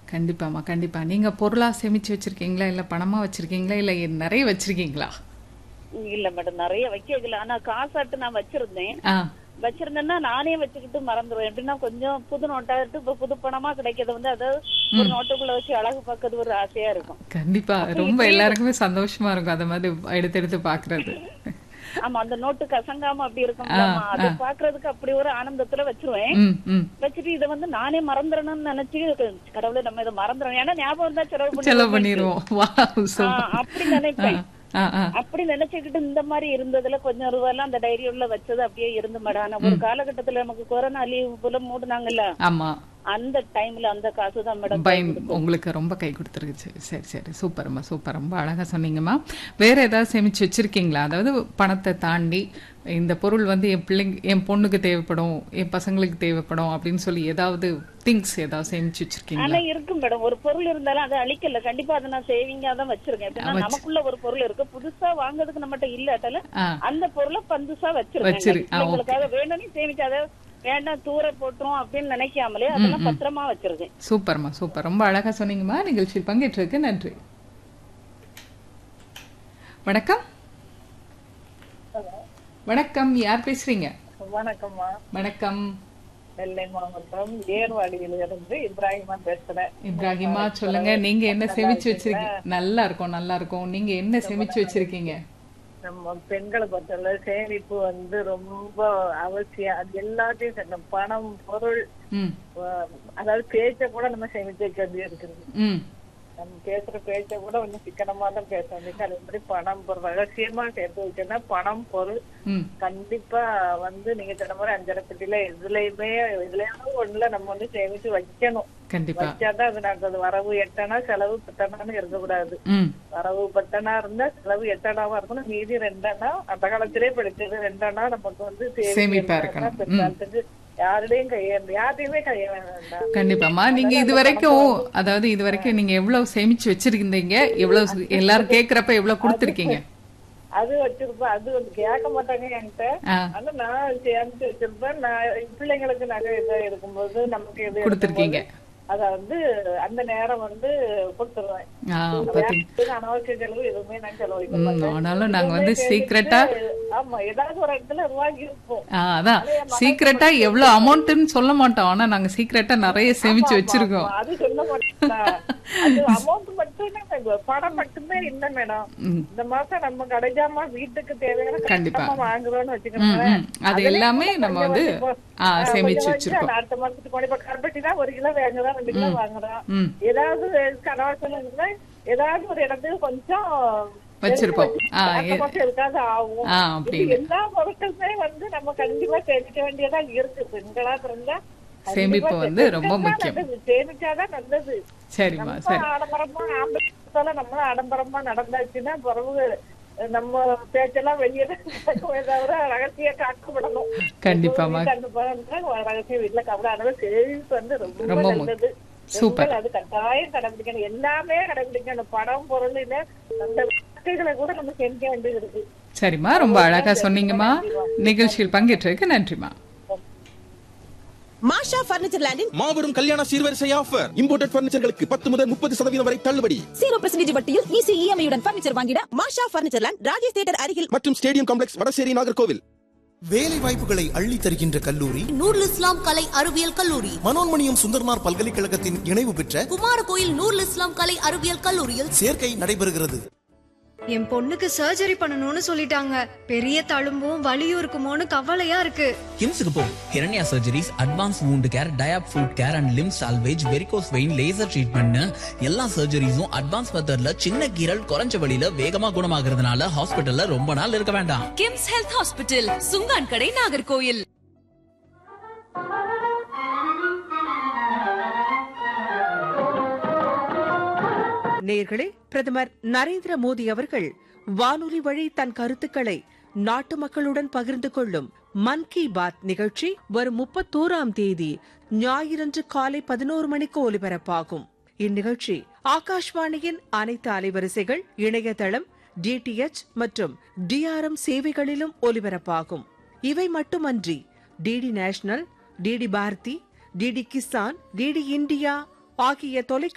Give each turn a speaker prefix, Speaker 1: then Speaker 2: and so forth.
Speaker 1: கண்டிப்பாம்மா கண்டிப்பா நீங்க பொருளா சேமிச்சு வச்சிருக்கீங்களா இல்ல பணமா வச்சிருக்கீங்களா இல்ல நிறைய வச்சிருக்கீங்களா
Speaker 2: இல்ல மேடம் நிறைய வைக்கல ஆனா காசாட்டு நான் வச்சிருந்தேன்
Speaker 1: ஆ
Speaker 2: வச்சிருந்தேன்னா நானே வச்சுக்கிட்டு மறந்துடுவேன் எப்படின்னா கொஞ்சம் புது நோட்டாட்டு இப்ப புது பணமா கிடைக்கிறது வந்து அதாவது ஒரு நோட்டுக்குள்ள வச்சு அழகு பார்க்கறது ஒரு ஆசையா இருக்கும்
Speaker 1: கண்டிப்பா ரொம்ப எல்லாருக்குமே சந்தோஷமா இருக்கும் அந்த மாதிரி எடுத்து எடுத்து பாக்குறது
Speaker 2: ஆமா அந்த நோட்டு கசங்காம அப்படி இருக்கும் அது பாக்குறதுக்கு அப்படி ஒரு ஆனந்தத்துல வச்சிருவேன்
Speaker 1: ம் ம்
Speaker 2: வச்சுட்டு இதை வந்து நானே மறந்துடணும்னு நினைச்சு கடவுளை நம்ம இதை மறந்துடணும் ஏன்னா ஞாபகம் தான் செலவு பண்ணி
Speaker 1: செலவு பண்ணிடுவோம் வா
Speaker 2: ஆ,
Speaker 1: சூப்பர்
Speaker 2: அப்படி நினைப்பேன்
Speaker 1: ஆ ஆ
Speaker 2: அப்படி நினைச்சுக்கிட்டு இந்த மாதிரி இருந்ததுல கொஞ்சம் ரூபாய்லாம் அந்த டைரி உள்ள வச்சது அப்படியே இருந்து மேடம் ஆனா ஒரு காலகட்டத்துல நமக்கு கொரோனா லீவ் போல மூடுனாங்கல்ல
Speaker 1: ஆமா
Speaker 2: அந்த டைம்ல அந்த காசு தான் மேடம்
Speaker 1: பயம் உங்களுக்கு ரொம்ப கை கொடுத்துருச்சு சரி சரி சூப்பர்மா சூப்பர் ரொம்ப அழகா சொன்னீங்கம்மா வேற ஏதாவது சேமிச்சு வச்சிருக்கீங்களா அதாவது பணத்தை தாண்டி இந்த பொருள் வந்து என் பிள்ளைங்க என் பொண்ணுக்கு தேவைப்படும் என் பசங்களுக்கு தேவைப்படும் அப்படின்னு சொல்லி ஏதாவது திங்ஸ் ஏதாவது சேமிச்சு வச்சிருக்கீங்களா
Speaker 2: ஆனா இருக்கும் மேடம் ஒரு பொருள் இருந்தாலும் அதை அழிக்கல கண்டிப்பா அதை நான் சேவிங்கா தான் வச்சிருக்கேன் எப்படின்னா நமக்குள்ள ஒரு பொருள் இருக்கு புதுசா வாங்குறதுக்கு நம்மகிட்ட இல்லாட்டால
Speaker 1: ஆ
Speaker 2: அந்த பொருளை பந்துசா
Speaker 1: வச்சிரு.
Speaker 2: வச்சிருக்கேன்
Speaker 1: ஆ,
Speaker 2: பிள்ளைங்களுக்காக வேணும்னு சேமிச்சு அதை வேண்டாம் தூர போட்டுரும் அப்படின்னு நினைக்காமலே அதெல்லாம் பத்திரமா வச்சிருக்கேன்
Speaker 1: சூப்பர்மா சூப்பர் ரொம்ப அழகா சொன்னீங்கம்மா நிகழ்ச்சியில் பங்கேற்றதுக்கு நன்றி வணக்கம் வணக்கம் யார் பேசுறீங்க
Speaker 3: வணக்கம்மா
Speaker 1: வணக்கம்
Speaker 3: நெல்லை மாவட்டம் ஏர்வாடியில இருந்து இப்ராஹிமா பேசுறேன்
Speaker 1: இப்ராஹிமா சொல்லுங்க நீங்க என்ன சேமிச்சு வச்சிருக்கீங்க நல்லா இருக்கும் நல்லா இருக்கும் நீங்க என்ன சேமிச்சு வச்சிருக்கீங்க
Speaker 3: நம்ம பெண்களை பொறுத்தவரை சேமிப்பு வந்து ரொம்ப அவசியம் அது எல்லாத்தையும் சே- நம்ம பணம் பொருள்
Speaker 1: ம்
Speaker 3: அஹ், அதாவது பேச்ச கூட நம்ம சேமிச்சு வைக்க வேண்டியது இருக்குது
Speaker 1: ம்
Speaker 3: நம்ம பேசுற பேச்ச கூட கொஞ்சம் சிக்கனமா தான் பேச வேண்டியது அது எப்படி பணம் பொருள் ரகசியமா சேர்த்து வைக்கணும்னா பணம் பொருள்
Speaker 1: ம்
Speaker 3: கண்டிப்பா வந்து நீங்க சொன்ன மாதிரி அஞ்சரை பெட்டியில எதுலயுமே எதுலயாவது ஒண்ணுல நம்ம வந்து சேமிச்சு வைக்கணும்
Speaker 1: கண்டிப்பா
Speaker 3: வச்சாதான் அது நடக்குது வரவு எட்டனா செலவு பத்தனான்னு இருக்கக்கூடாது
Speaker 1: ம்
Speaker 3: வரவு பத்தனா இருந்தா செலவு எட்டனாவா இருக்கணும் மீதி ரெண்டனா அந்த காலத்திலே படிச்சது ரெண்டனா நமக்கு வந்து தேவை
Speaker 1: சேமிப்பா
Speaker 3: இருந்தா
Speaker 1: இருக்கணும்.
Speaker 3: பிற்காலத்துக்கு யாருடையும் கைய யார்ட்டையுமே கைய வேண்டாம்
Speaker 1: கண்டிப்பாம்மா நீங்க இது வரைக்கும் அதாவது இது வரைக்கும் நீங்க எவ்வளவு சேமிச்சு வச்சிருக்கீங்க எவ்வளவு எல்லாரும் கேக்குறப்ப எவ்வளவு கொடுத்திருக்கீங்க
Speaker 3: அது வச்சிருப்பேன் அது வந்து கேட்க மாட்டாங்க என்கிட்ட
Speaker 1: ஆ
Speaker 3: ஆனா நான் சேர்ந்து வச்சிருப்பேன் நான் பிள்ளைங்களுக்கு நகை இதா இருக்கும்போது நமக்கு எது
Speaker 1: கொடுத்திருக்கீங்க
Speaker 3: அத வந்து அந்த நேரம் வந்து கொடுத்துருவேன்
Speaker 1: ஆ பாத்தீங்க
Speaker 3: வேற அனாவசிய செலவு எதுவுமே நான் செலவழிக்க
Speaker 1: ம்,
Speaker 3: மாட்டேன்
Speaker 1: ஆனாலும் நாங்க வந்து சீக்கிரட்டா
Speaker 3: ஆமா ஏதாவது ஒரு இடத்துல ரூபாய் இருக்கும்
Speaker 1: ஆ, அதான் சீக்கிரட்டா எவ்வளவு அமௌண்ட்னு சொல்ல மாட்டோம் ஆனா நாங்க சீக்கிரட்டா நிறைய சேமிச்சு வச்சிருக்கோம்
Speaker 3: ஆமா, அது சொல்ல மாட்டேன் அது அமௌண்ட் மட்டும் தான் பணம் மட்டுமே இல்ல மேடம்
Speaker 1: ம்.
Speaker 3: இந்த மாசம் நம்ம கிடைக்காம வீட்டுக்கு தேவையான
Speaker 1: கண்டிப்பா.
Speaker 3: கஷ்டமா வாங்குறோம்னு
Speaker 1: ம்,
Speaker 3: வச்சுக்கோங்களேன்
Speaker 1: ம். அது எல்லாமே நம்ம வந்து ஆ, சேமிச்சு வச்சிருக்கோம்
Speaker 3: அடுத்த மாசத்துக்கு கொண்டு இப்ப கருப்பட்டி தான் ஒரு கிலோ வாங்குறோம் ரெண்டு கிலோ வாங்குறோம்
Speaker 1: ம்
Speaker 3: ஏதாவது கனவாசம் இருந்தா ஏதாவது ஒரு இடத்துக்கு கொஞ்சம்
Speaker 1: வச்சிருப்போம் ஆ
Speaker 3: அடுத்த
Speaker 1: எ-
Speaker 3: மாசம் எதுக்காவது ஆகும்
Speaker 1: ஆ
Speaker 3: இது
Speaker 1: அப்படின்னு
Speaker 3: எல்லா பொருட்களுமே வந்து நம்ம கண்டிப்பா சேமிக்க வேண்டியதா இருக்கு பெண்களா இருந்தா
Speaker 1: சேமிப்பு வந்து ரொம்ப முக்கியம்
Speaker 3: நல்லது சேமிச்சாதான் நல்லது
Speaker 1: சரிம்மா
Speaker 3: ரொம்ப
Speaker 1: சரி
Speaker 3: ஆடம்பரமா ஆம்பளை நம்ம ஆடம்பரமா நடந்தாச்சுன்னா பிறகு நம்ம பேச்செல்லாம் வெளியே நடக்குமே தவிர ரகசிய காக்கப்படணும்
Speaker 1: கண்டிப்பாமா
Speaker 3: அந்த பழம் ரகசிய வீட்டுல கபடாத சேவிங்ஸ் வந்து ரொம்ப
Speaker 1: ரொம்ப மு-
Speaker 3: நல்லது
Speaker 1: சூப்பர்.
Speaker 3: பெண்கள் அது கட்டாயம் கடைபிடிக்கணும் எல்லாமே கடைபிடிக்கணும் பணம் பொருள் இல்ல அந்த வாழ்க்கைகளை கூட நம்ம சேமிக்க வேண்டியது இருக்கு
Speaker 1: சரிம்மா ரொம்ப அழகா சொன்னீங்கம்மா நிகழ்ச்சியில் பங்கேற்றதுக்கு நன்றிம்மா
Speaker 4: மாஷா பர்னிச்சர் லேண்டின்
Speaker 5: மாபெரும் கல்யாண சீர்வரிசை ஆஃபர் இம்போர்ட்டட் பர்னிச்சர்களுக்கு பத்து முதல் முப்பது சதவீதம் வரை தள்ளுபடி
Speaker 4: ஜீரோ பெர்சன்டேஜ் வட்டியில் ஈஸி இஎம்ஐ உடன் பர்னிச்சர் வாங்கிட Masha furniture land Rajesh theatre அருகில்
Speaker 5: மற்றும் ஸ்டேடியம் காம்ப்ளெக்ஸ் வடசேரி நாகர்கோவில்
Speaker 6: வேலை வாய்ப்புகளை அள்ளி தருகின்ற கல்லூரி
Speaker 7: நூருல் இஸ்லாம் கலை அறிவியல் கல்லூரி
Speaker 6: மனோன்மணியம் சுந்தர்மார் பல்கலைக்கழகத்தின் இணைவு பெற்ற
Speaker 7: குமாரகோயில் நூருல் இஸ்லாம் கலை அறிவியல் கல்லூரியில்
Speaker 6: சேர்க்கை நடைபெறுகிறது
Speaker 8: என் பொண்ணுக்கு சர்ஜரி பண்ணணும்னு சொல்லிட்டாங்க பெரிய தழும்பும் வலியும் இருக்குமோன்னு கவலையா இருக்கு
Speaker 9: கிம்ஸுக்கு போ Hiranya surgeries advance wound care diabetic foot care and limb salvage varicose vein laser ட்ரீட்மெண்ட்னு எல்லா சர்ஜரிஸும் அட்வான்ஸ் மெத்தட்ல சின்ன கீரல் குறைஞ்ச வழியில வேகமா குணமாகறதுனால ஹாஸ்பிட்டல்ல ரொம்ப நாள் இருக்க வேண்டாம்
Speaker 10: கிம்ஸ் ஹெல்த் ஹாஸ்பிட்டல் சுங்கான் கடை நாகர்கோயில்
Speaker 11: நேர்களே பிரதமர் நரேந்திர மோடி அவர்கள் வானொலி வழி தன் கருத்துக்களை நாட்டு மக்களுடன் பகிர்ந்து கொள்ளும் மன் கி பாத் நிகழ்ச்சி வரும் முப்பத்தோராம் தேதி ஞாயிறன்று காலை பதினோரு மணிக்கு ஒலிபரப்பாகும் இந்நிகழ்ச்சி ஆகாஷ்வாணியின் அனைத்து அலைவரிசைகள் இணையதளம் டிடிஎச் மற்றும் டிஆர்எம் சேவைகளிலும் ஒலிபரப்பாகும் இவை மட்டுமன்றி DD national DD Bharati DD Kisan DD India ஆகிய தொலை